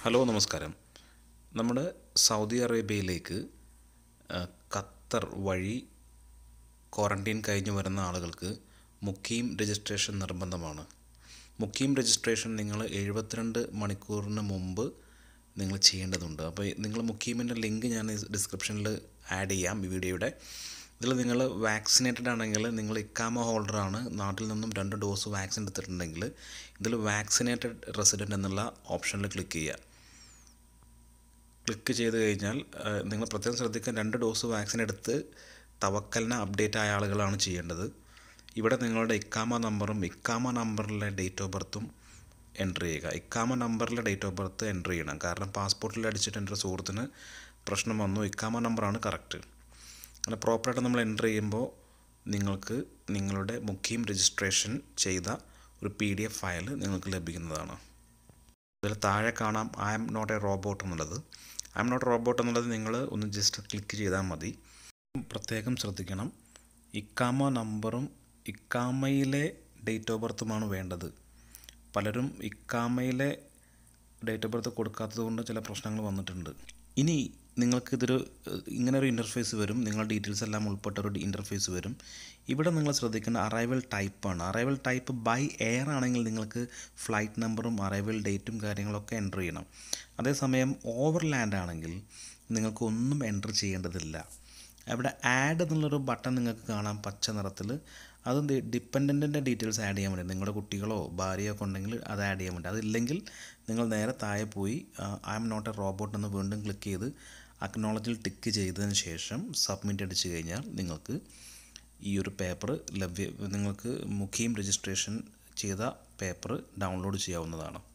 hello നമസ്കാരം നമ്മുടെ Saudi അറേബ്യയിലേക്ക് ആ, ഖത്തർ വഴി ക്വാറൻറ്റീൻ കഴിഞ്ഞ് വരുന്ന ആളുകൾക്ക് മുക്കീം രജിസ്ട്രേഷൻ നിർബന്ധമാണ് മുക്കീം രജിസ്ട്രേഷൻ നിങ്ങൾ എഴുപത്തിരണ്ട് മണിക്കൂറിന് മുമ്പ് നിങ്ങൾ ചെയ്യേണ്ടതുണ്ട് അപ്പോൾ നിങ്ങൾ മുക്കീമിൻ്റെ ലിങ്ക് ഞാൻ ഡിസ്ക്രിപ്ഷനിൽ ആഡ് ചെയ്യാം ഈ വീഡിയോയുടെ ഇതിൽ നിങ്ങൾ വാക്സിനേറ്റഡ് ആണെങ്കിൽ നിങ്ങൾ ഇക്കാമ ഹോൾഡറാണ് നാട്ടിൽ നിന്നും രണ്ട് ഡോസ് വാക്സിൻ എടുത്തിട്ടുണ്ടെങ്കിൽ ഇതിൽ വാക്സിനേറ്റഡ് റെസിഡൻറ്റ് എന്നുള്ള ഓപ്ഷനിൽ ക്ലിക്ക് ചെയ്യുക ക്ലിക്ക് ചെയ്ത് കഴിഞ്ഞാൽ ആ, നിങ്ങൾ പ്രത്യേകം ശ്രദ്ധിക്കാൻ രണ്ട് ഡോസ് വാക്സിൻ എടുത്ത് തവക്കലിന് അപ്ഡേറ്റ് ആയ ആളുകളാണ് ചെയ്യേണ്ടത് ഇവിടെ നിങ്ങളുടെ ഇക്കാമ നമ്പറും ഇക്കാമ നമ്പറിലെ ഡേറ്റ് ഓഫ് ബർത്തും എൻ്റർ ചെയ്യുക ഇക്കാമ നമ്പറിലെ ഡേറ്റ് ഓഫ് ബർത്ത് എൻ്റർ ചെയ്യണം കാരണം പാസ്പോർട്ടിൽ അടിച്ചിട്ട് എൻ്റെ ഒരു സുഹൃത്തിന് പ്രശ്നം വന്നു ഇക്കാമ നമ്പറാണ് കറക്റ്റ് അങ്ങനെ പ്രോപ്പറായിട്ട് നമ്മൾ എൻ്റർ ചെയ്യുമ്പോൾ നിങ്ങൾക്ക് നിങ്ങളുടെ മുഖ്യം രജിസ്ട്രേഷൻ ചെയ്ത ഒരു പി ഡി എഫ് ഫയൽ നിങ്ങൾക്ക് ലഭിക്കുന്നതാണ് ഇതിൽ താഴെ കാണാം I'm not a robot എന്നുള്ളത് ഐ എം നോട്ട് റോബോട്ട് എന്നുള്ളത് നിങ്ങൾ ഒന്ന് ജസ്റ്റ് ക്ലിക്ക് ചെയ്താൽ മതി പ്രത്യേകം ശ്രദ്ധിക്കണം ഇക്കാമ നമ്പറും ഇക്കാമയിലെ ഡേറ്റ് ഓഫ് ബർത്തുമാണ് വേണ്ടത് പലരും ഇക്കാമയിലെ ഡേറ്റ് ഓഫ് ബർത്ത് കൊടുക്കാത്തത് കൊണ്ട് ചില പ്രശ്നങ്ങൾ വന്നിട്ടുണ്ട് ഇനി നിങ്ങൾക്ക് ഇതൊരു ഏഹ്, ഇങ്ങനെ ഒരു ഇൻ്റർഫേസ് വരും നിങ്ങളുടെ ഡീറ്റെയിൽസ് എല്ലാം ഉൾപ്പെട്ട ഒരു ഇൻ്റർഫേസ് വരും ഇവിടെ നിങ്ങൾ ശ്രദ്ധിക്കേണ്ട അറൈവൽ ടൈപ്പാണ് അറൈവൽ ടൈപ്പ് ബൈ എയർ ആണെങ്കിൽ നിങ്ങൾക്ക് ഫ്ലൈറ്റ് നമ്പറും അറൈവൽ ഡേറ്റും കാര്യങ്ങളൊക്കെ എൻ്റർ ചെയ്യണം അതേസമയം ഓവർ ലാൻഡ് ആണെങ്കിൽ നിങ്ങൾക്ക് ഒന്നും എൻ്റർ ചെയ്യേണ്ടതില്ല അവിടെ ആഡ് എന്നുള്ളൊരു ബട്ടൺ നിങ്ങൾക്ക് കാണാം പച്ച നിറത്തിൽ അത് ഡിപ്പെൻഡൻറ്റിൻ്റെ ഡീറ്റെയിൽസ് ആഡ് ചെയ്യാൻ വേണ്ടി നിങ്ങളുടെ കുട്ടികളോ ഭാര്യയോ ഒക്കെ ഉണ്ടെങ്കിൽ അത് ആഡ് ചെയ്യാൻ വേണ്ടി അതില്ലെങ്കിൽ നിങ്ങൾ നേരെ താഴെ പോയി I'm not a robot എന്ന് വീണ്ടും ക്ലിക്ക് ചെയ്ത് അക്നോളജിൽ ടിക്ക് ചെയ്തതിന് ശേഷം സബ്മിറ്റ് അടിച്ചു കഴിഞ്ഞാൽ നിങ്ങൾക്ക് ഈ ഒരു പേപ്പർ ലഭ്യ നിങ്ങൾക്ക് മുഖീം രജിസ്ട്രേഷൻ ചെയ്ത പേപ്പർ ഡൗൺലോഡ് ചെയ്യാവുന്നതാണ്